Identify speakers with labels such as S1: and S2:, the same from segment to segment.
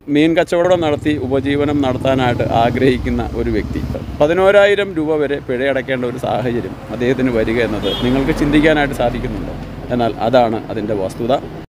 S1: മീൻ കച്ചവടം നടത്തി ഉപജീവനം നടത്താനായിട്ട് ആഗ്രഹിക്കുന്ന ഒരു വ്യക്തി പതിനോരായിരം രൂപ വരെ പിഴയടക്കേണ്ട ഒരു സാഹചര്യം അദ്ദേഹത്തിന് വരിക എന്നത് നിങ്ങൾക്ക് ചിന്തിക്കാനായിട്ട് സാധിക്കുന്നുണ്ടോ എന്നാൽ അതാണ് അതിൻ്റെ വസ്തുത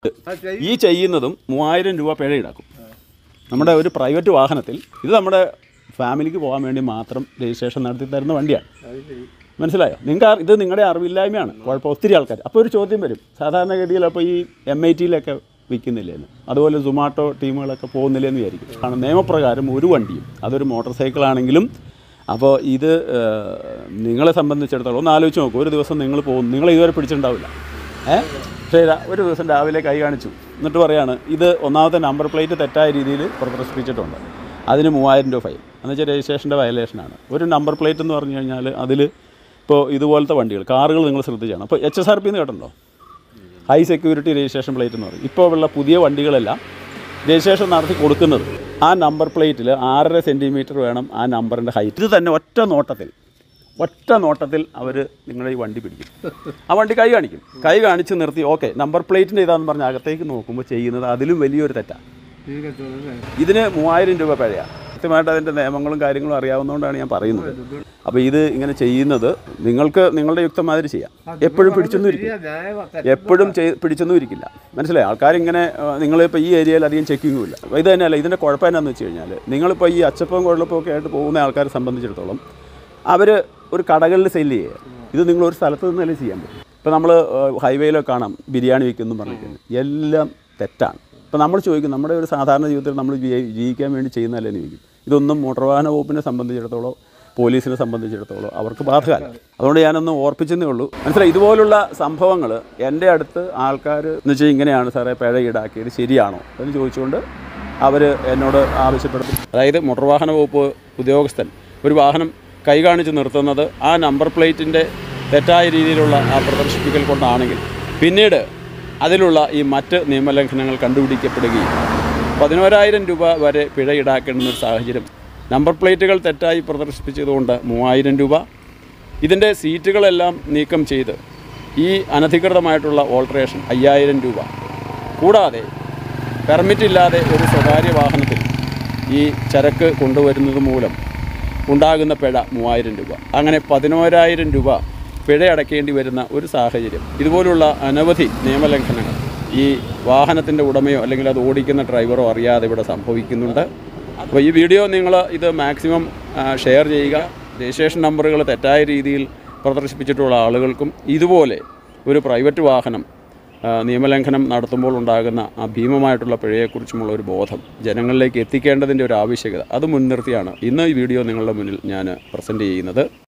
S1: ഈ ചെയ്യുന്നതും മൂവായിരം രൂപ പിഴ ഈടാക്കും നമ്മുടെ ഒരു പ്രൈവറ്റ് വാഹനത്തിൽ ഇത് നമ്മുടെ ഫാമിലിക്ക് പോകാൻ വേണ്ടി മാത്രം രജിസ്ട്രേഷൻ നടത്തി തരുന്ന വണ്ടിയാണ് മനസ്സിലായോ നിങ്ങൾക്ക് ഇത് നിങ്ങളുടെ അറിവില്ലായ്മയാണ് കുഴപ്പം ഒത്തിരി ആൾക്കാർ അപ്പോൾ ഒരു ചോദ്യം വരും സാധാരണഗതിയിൽ അപ്പോൾ ഈ എം ഐ ടിയിലൊക്കെ വിൽക്കുന്നില്ലേന്ന് അതുപോലെ സുമാട്ടോ ടീമുകളൊക്കെ പോകുന്നില്ലെന്ന് വിചാരിക്കും കാരണം നിയമപ്രകാരം ഒരു വണ്ടിയും അതൊരു മോട്ടോർ സൈക്കിൾ ആണെങ്കിലും അപ്പോൾ ഇത് ഏഹ്, നിങ്ങളെ സംബന്ധിച്ചിടത്തോളം ഒന്ന് ആലോചിച്ച് നോക്കൂ ഒരു ദിവസം നിങ്ങൾ പോകും നിങ്ങൾ ഇതുവരെ പിടിച്ചിട്ടുണ്ടാവില്ല ഏഹ് പക്ഷേ ഇതാ ഒരു ദിവസം രാവിലെ കൈ കാണിച്ചു എന്നിട്ട് പറയാണ് ഇത് ഒന്നാമത്തെ നമ്പർ പ്ലേറ്റ് തെറ്റായ രീതിയിൽ പ്രദർശിപ്പിച്ചിട്ടുണ്ട് അതിന് മൂവായിരം രൂപ ഫൈൻ എന്ന് വെച്ചാൽ രജിസ്ട്രേഷൻ്റെ വയലേഷനാണ് ഒരു നമ്പർ പ്ലേറ്റ് എന്ന് പറഞ്ഞു കഴിഞ്ഞാൽ അതിൽ ഇപ്പോൾ ഇതുപോലത്തെ വണ്ടികൾ കാറുകൾ നിങ്ങൾ ശ്രദ്ധിച്ചാണ് അപ്പോൾ എച്ച് എസ് ആർ പി എന്ന് കേട്ടോ ഹൈ സെക്യൂരിറ്റി രജിസ്ട്രേഷൻ പ്ലേറ്റ് എന്ന് പറയും ഇപ്പോൾ ഉള്ള പുതിയ വണ്ടികളെല്ലാം രജിസ്ട്രേഷൻ നടത്തി കൊടുക്കുന്നത് ആ നമ്പർ പ്ലേറ്റിൽ ആറര സെൻറ്റിമീറ്റർ വേണം ആ നമ്പറിൻ്റെ ഹൈറ്റ് ഇത് തന്നെ ഒറ്റ നോട്ടത്തിൽ ഒറ്റ നോട്ടത്തിൽ അവർ നിങ്ങളുടെ ഈ വണ്ടി പിടിക്കും ആ വണ്ടി കൈ കാണിക്കും കൈ കാണിച്ച് നിർത്തി ഓക്കെ നമ്പർ പ്ലേറ്റിൻ്റെ ഇതാന്ന് പറഞ്ഞ് അകത്തേക്ക് നോക്കുമ്പോൾ ചെയ്യുന്നത് അതിലും വലിയൊരു തെറ്റാണ് ഇതിന് മൂവായിരം രൂപ പിഴയാണ് കൃത്യമായിട്ട് അതിൻ്റെ നിയമങ്ങളും കാര്യങ്ങളും അറിയാവുന്നതുകൊണ്ടാണ് ഞാൻ പറയുന്നത് അപ്പോൾ ഇത് ഇങ്ങനെ ചെയ്യുന്നത് നിങ്ങൾക്ക് നിങ്ങളുടെ യുക്തമാതിരി ചെയ്യാം എപ്പോഴും പിടിച്ചൊന്നും ഇരിക്കും എപ്പോഴും ചെയ് പിടിച്ചൊന്നും ഇരിക്കില്ല മനസ്സിലായി ആൾക്കാരിങ്ങനെ ആ, നിങ്ങളിപ്പോൾ ഈ ഏരിയയിൽ അധികം ചെക്കിങ്ങും ഇല്ല അപ്പോൾ ഇത് തന്നെയല്ല ഇതിൻ്റെ കുഴപ്പം എന്നാന്ന് വെച്ച് കഴിഞ്ഞാൽ നിങ്ങളിപ്പോൾ ഈ അച്ചപ്പവും കുഴപ്പവും ഒക്കെ ആയിട്ട് പോകുന്ന ആൾക്കാരെ സംബന്ധിച്ചിടത്തോളം അവർ ഒരു കടകളിൽ സെല്ല് ചെയ്യുക ഇത് നിങ്ങൾ ഒരു സ്ഥലത്ത് നിന്നല്ലേ ചെയ്യാൻ പറ്റും ഇപ്പോൾ നമ്മൾ ഹൈവേയിലൊക്കെ കാണാം ബിരിയാണി വിൽക്കുന്നു പറഞ്ഞിട്ടുണ്ട് എല്ലാം തെറ്റാണ് ഇപ്പോൾ നമ്മൾ ചോദിക്കും നമ്മുടെ ഒരു സാധാരണ ജീവിതത്തിൽ നമ്മൾ ജീവി- ജീവിക്കാൻ വേണ്ടി ചെയ്യുന്നതല്ലേ എന്ന് ചോദിക്കും ഇതൊന്നും മോട്ടോർ വാഹന വകുപ്പിനെ സംബന്ധിച്ചിടത്തോളം പോലീസിനെ സംബന്ധിച്ചിടത്തോളം അവർക്ക് ബാധകമല്ല അതുകൊണ്ട് ഞാനൊന്ന് ഓർപ്പിച്ചെന്നേ ഉള്ളൂ മനസ്സിലായി ഇതുപോലുള്ള സംഭവങ്ങൾ എൻ്റെ അടുത്ത് ആൾക്കാർ എന്ന് വെച്ചാൽ ഇങ്ങനെയാണ് സാറേ പിഴ ഈടാക്കിയത് ശരിയാണോ എന്ന് ചോദിച്ചുകൊണ്ട് അവർ എന്നോട് ആവശ്യപ്പെടും അതായത് മോട്ടോർ വാഹന വകുപ്പ് ഉദ്യോഗസ്ഥൻ ഒരു വാഹനം കൈ കാണിച്ച് നിർത്തുന്നത് ആ നമ്പർ പ്ലേറ്റിൻ്റെ തെറ്റായ രീതിയിലുള്ള ആ പ്രദർശിപ്പിക്കൽ കൊണ്ടാണെങ്കിൽ പിന്നീട് അതിലുള്ള ഈ മറ്റ് നിയമലംഘനങ്ങൾ കണ്ടുപിടിക്കപ്പെടുകയും പതിനോരായിരം രൂപ വരെ പിഴ ഈടാക്കേണ്ടുന്ന ഒരു സാഹചര്യം നമ്പർ പ്ലേറ്റുകൾ തെറ്റായി പ്രദർശിപ്പിച്ചതുകൊണ്ട് മൂവായിരം രൂപ ഇതിൻ്റെ സീറ്റുകളെല്ലാം നീക്കം ചെയ്ത് ഈ അനധികൃതമായിട്ടുള്ള ഓൾട്ടറേഷൻ അയ്യായിരം രൂപ കൂടാതെ പെർമിറ്റ് ഇല്ലാതെ ഒരു സ്വകാര്യ വാഹനത്തിൽ ഈ ചരക്ക് കൊണ്ടുവരുന്നത് മൂലം ഉണ്ടാകുന്ന പിഴ മൂവായിരം രൂപ അങ്ങനെ പതിനോരായിരം രൂപ പിഴ അടയ്ക്കേണ്ടി വരുന്ന ഒരു സാഹചര്യം ഇതുപോലുള്ള അനവധി നിയമലംഘനങ്ങൾ ഈ വാഹനത്തിൻ്റെ ഉടമയോ അല്ലെങ്കിൽ അത് ഓടിക്കുന്ന ഡ്രൈവറോ അറിയാതെ ഇവിടെ സംഭവിക്കുന്നുണ്ട് അപ്പോൾ ഈ വീഡിയോ നിങ്ങൾ ഇത് മാക്സിമം ഷെയർ ചെയ്യുക രജിസ്ട്രേഷൻ നമ്പറുകൾ തെറ്റായ രീതിയിൽ പ്രദർശിപ്പിച്ചിട്ടുള്ള ആളുകൾക്കും ഇതുപോലെ ഒരു പ്രൈവറ്റ് വാഹനം ആ, നിയമലംഘനം നടത്തുമ്പോൾ ഉണ്ടാകുന്ന ആ ഭീമമായിട്ടുള്ള പിഴയെക്കുറിച്ചുമുള്ള ഒരു ബോധം ജനങ്ങളിലേക്ക് എത്തിക്കേണ്ടതിൻ്റെ ഒരു ആവശ്യകത അത് മുൻനിർത്തിയാണ് ഇന്ന് ഈ വീഡിയോ നിങ്ങളുടെ മുന്നിൽ ഞാൻ പ്രസൻറ്റ് ചെയ്യുന്നത്